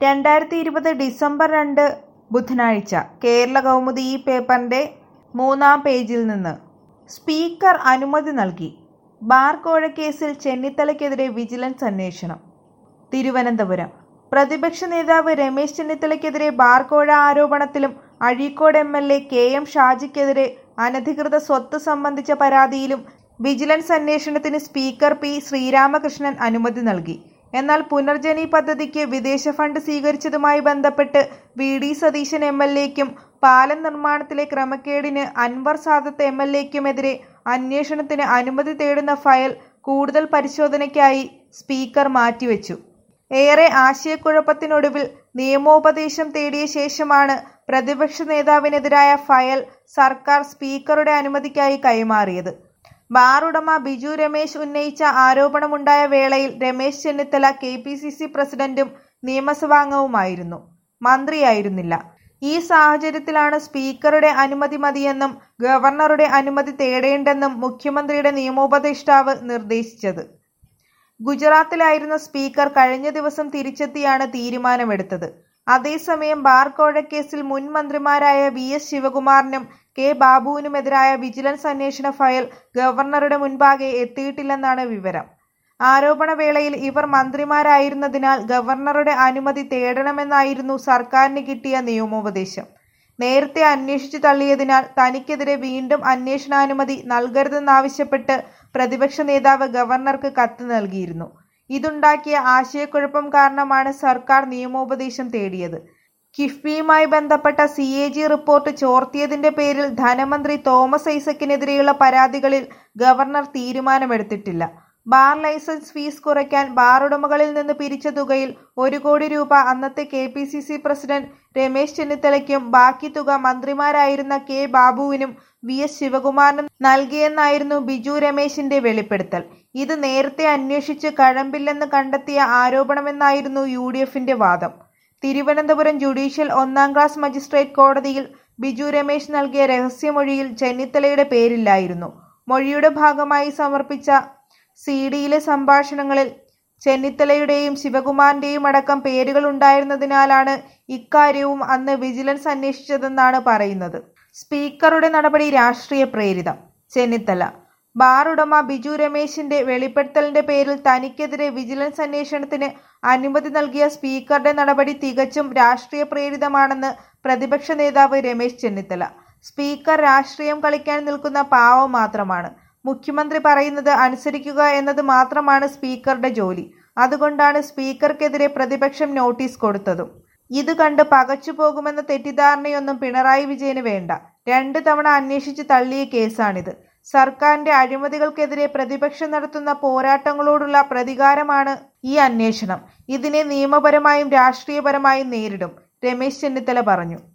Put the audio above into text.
രണ്ടായിരത്തി ഇരുപത് ഡിസംബർ രണ്ട് ബുധനാഴ്ച കേരള കൗമുദി ഈ പേപ്പറിന്റെ മൂന്നാം പേജിൽ നിന്ന് സ്പീക്കർ അനുമതി നൽകി ബാർ കോഴക്കേസിൽ ചെന്നിത്തലയ്ക്കെതിരെ വിജിലൻസ് അന്വേഷണം തിരുവനന്തപുരം പ്രതിപക്ഷ നേതാവ് രമേശ് ചെന്നിത്തലയ്ക്കെതിരെ ബാർ കോഴ ആരോപണത്തിലും Azhikode M L A K M ഷാജിക്കെതിരെ അനധികൃത സ്വത്ത് സംബന്ധിച്ച പരാതിയിലും വിജിലൻസ് അന്വേഷണത്തിന് സ്പീക്കർ പി ശ്രീരാമകൃഷ്ണൻ അനുമതി നൽകി എന്നാൽ പുനർജനി പദ്ധതിക്ക് വിദേശ ഫണ്ട് സ്വീകരിച്ചതുമായി ബന്ധപ്പെട്ട് V D Satheesan M L എക്കും പാലം നിർമ്മാണത്തിലെ ക്രമക്കേടിന് അൻവർ സാദത്ത് എം എൽ എക്കുമെതിരെ അന്വേഷണത്തിന് അനുമതി തേടുന്ന ഫയൽ കൂടുതൽ പരിശോധനയ്ക്കായി സ്പീക്കർ മാറ്റിവെച്ചു ഏറെ ആശയക്കുഴപ്പത്തിനൊടുവിൽ നിയമോപദേശം തേടിയ ശേഷമാണ് പ്രതിപക്ഷ നേതാവിനെതിരായ ഫയൽ സർക്കാർ സ്പീക്കറുടെ അനുമതിക്കായി കൈമാറിയത് ബാർ ഉടമ ബിജു രമേശ് ഉന്നയിച്ച ആരോപണമുണ്ടായ വേളയിൽ Ramesh Chennithala K P C C പ്രസിഡന്റും നിയമസഭാംഗവുമായിരുന്നു മന്ത്രിയായിരുന്നില്ല ഈ സാഹചര്യത്തിലാണ് സ്പീക്കറുടെ അനുമതി മതിയെന്നും ഗവർണറുടെ അനുമതി തേടേണ്ടെന്നും മുഖ്യമന്ത്രിയുടെ നിയമോപദേഷ്ടാവ് നിർദ്ദേശിച്ചത് ഗുജറാത്തിലായിരുന്ന സ്പീക്കർ കഴിഞ്ഞ ദിവസം തിരിച്ചെത്തിയാണ് തീരുമാനമെടുത്തത് അതേസമയം ബാർ കോഴക്കേസിൽ മുൻ മന്ത്രിമാരായ വി എസ് ശിവകുമാറിനും കെ ബാബുവിനുമെതിരായ വിജിലൻസ് അന്വേഷണ ഫയൽ ഗവർണറുടെ മുൻപാകെ എത്തിയിട്ടില്ലെന്നാണ് വിവരം ആരോപണവേളയിൽ ഇവർ മന്ത്രിമാരായിരുന്നതിനാൽ ഗവർണറുടെ അനുമതി തേടണമെന്നായിരുന്നു സർക്കാരിന് കിട്ടിയ നിയമോപദേശം നേരത്തെ അന്വേഷിച്ചു തള്ളിയതിനാൽ തനിക്കെതിരെ വീണ്ടും അന്വേഷണാനുമതി നൽകരുതെന്നാവശ്യപ്പെട്ട് പ്രതിപക്ഷ നേതാവ് ഗവർണർക്ക് കത്ത് നൽകിയിരുന്നു ഇതുണ്ടാക്കിയ ആശയക്കുഴപ്പം കാരണമാണ് സർക്കാർ നിയമോപദേശം തേടിയത് കിഫ്ബിയുമായി ബന്ധപ്പെട്ട സി എ ജി റിപ്പോർട്ട് ചോർത്തിയതിന്റെ പേരിൽ ധനമന്ത്രി തോമസ് ഐസക്കിനെതിരെയുള്ള പരാതികളിൽ ഗവർണർ തീരുമാനമെടുത്തിട്ടില്ല ബാർ ലൈസൻസ് ഫീസ് കുറയ്ക്കാൻ ബാർ ഉടമകളിൽ നിന്ന് പിരിച്ച തുകയിൽ ഒരു കോടി രൂപ അന്നത്തെ K P C C president Ramesh ചെന്നിത്തലയ്ക്കും ബാക്കി തുക മന്ത്രിമാരായിരുന്ന കെ ബാബുവിനും വി എസ് ശിവകുമാറിനും നൽകിയെന്നായിരുന്നു ബിജു രമേശിന്റെ വെളിപ്പെടുത്തൽ ഇത് നേരത്തെ അന്വേഷിച്ച് കഴമ്പില്ലെന്ന് കണ്ടെത്തിയ ആരോപണമെന്നായിരുന്നു യു ഡി എഫിന്റെ വാദം തിരുവനന്തപുരം ജുഡീഷ്യൽ ഒന്നാം ക്ലാസ് മജിസ്ട്രേറ്റ് കോടതിയിൽ ബിജു രമേശ് നൽകിയ രഹസ്യമൊഴിയിൽ ചെന്നിത്തലയുടെ പേരില്ലായിരുന്നു മൊഴിയുടെ ഭാഗമായി സമർപ്പിച്ച സി ഡിയിലെ സംഭാഷണങ്ങളിൽ ചെന്നിത്തലയുടെയും ശിവകുമാറിന്റെയും അടക്കം പേരുകൾ ഉണ്ടായിരുന്നതിനാലാണ് ഇക്കാര്യവും അന്ന് വിജിലൻസ് അന്വേഷിച്ചതെന്നാണ് പറയുന്നത് സ്പീക്കറുടെ നടപടി രാഷ്ട്രീയ പ്രേരിതം ചെന്നിത്തല ബാർ ഉടമ ബിജു രമേശിന്റെ വെളിപ്പെടുത്തലിന്റെ പേരിൽ തനിക്കെതിരെ വിജിലൻസ് അന്വേഷണത്തിന് അനുമതി നൽകിയ സ്പീക്കറുടെ നടപടി തികച്ചും രാഷ്ട്രീയ പ്രേരിതമാണെന്ന് പ്രതിപക്ഷ നേതാവ് രമേശ് ചെന്നിത്തല സ്പീക്കർ രാഷ്ട്രീയം കളിക്കാൻ നിൽക്കുന്ന പാവം മാത്രമാണ് മുഖ്യമന്ത്രി പറയുന്നത് അനുസരിക്കുക എന്നത് മാത്രമാണ് സ്പീക്കറുടെ ജോലി അതുകൊണ്ടാണ് സ്പീക്കർക്കെതിരെ പ്രതിപക്ഷം നോട്ടീസ് കൊടുത്തതും ഇത് കണ്ട് പകച്ചു പോകുമെന്ന തെറ്റിദ്ധാരണയൊന്നും പിണറായി വിജയന് വേണ്ട രണ്ട് തവണ അന്വേഷിച്ച് തള്ളിയ കേസാണിത് സർക്കാരിന്റെ അഴിമതികൾക്കെതിരെ പ്രതിപക്ഷം നടത്തുന്ന പോരാട്ടങ്ങളോടുള്ള പ്രതികാരമാണ് ഈ അന്വേഷണം ഇതിനെ നിയമപരമായും രാഷ്ട്രീയപരമായും നേരിടും രമേശ് ചെന്നിത്തല പറഞ്ഞു